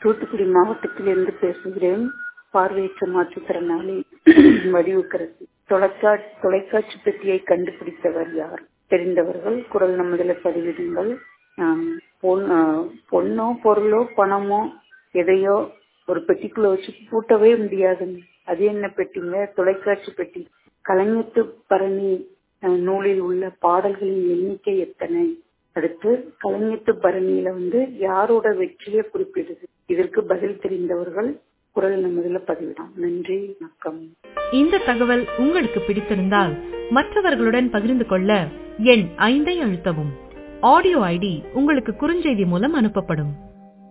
தூத்துக்குடி மாவட்டத்திலிருந்து பேசுகிறேன் பார்வையற்ற மாற்றுத்திறனாளி வடிவுக்கரசி தொலைக்காட்சி தொலைக்காட்சி பெட்டியை கண்டுபிடித்தவர் யார் தெரிந்தவர்கள் குரல் நம்மதில பதிவிடுங்கள் ஆம், பொன்- ஆ, பொண்ணோ பொருளோ பணமோ எதையோ ஒரு பெட்டிக்குள்ள வச்சு பூட்டவே முடியாதுங்க அது என்ன பெட்டிங்க தொலைக்காட்சி பெட்டி கலைஞத்து பரணி அஹ், நூலில் உள்ள பாடல்களின் எண்ணிக்கை எத்தனை அடுத்து கலைஞத்து பரணியில வந்து யாரோட வெற்றியை குறிப்பிடுது இதற்கு பதில் தெரிந்தவர்கள் குரல் நம்மதில பதிவிடலாம் நன்றி வணக்கம் இந்த தகவல் உங்களுக்கு பிடித்திருந்தால் மற்றவர்களுடன் பகிர்ந்து கொள்ள எண் ஐந்தை அழுத்தவும் ஆடியோ ஐடி உங்களுக்கு குறுஞ்செய்தி மூலம் அனுப்பப்படும்